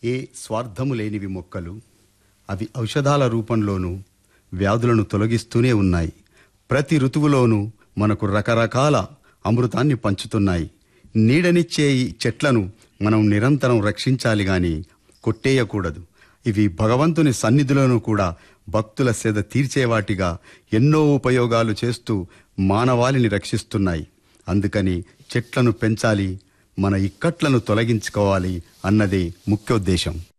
ఏ స్వార్థము లేనివి మొక్కలు అవి ఔషధాల రూపంలోనూ వ్యాధులను తొలగిస్తూనే ఉన్నాయి ప్రతి ఋతువులోనూ మనకు రకరకాల అమృతాన్ని పంచుతున్నాయి నీడనిచ్చే ఈ చెట్లను మనం నిరంతరం రక్షించాలి గాని కొట్టేయకూడదు ఇవి భగవంతుని సన్నిధిలోనూ కూడా భక్తుల సేద తీర్చేవాటిగా ఎన్నో ఉపయోగాలు చేస్తూ మానవాళిని రక్షిస్తున్నాయి అందుకని చెట్లను పెంచాలి మన ఇక్కట్లను తొలగించుకోవాలి అన్నదే ముఖ్యోద్దేశం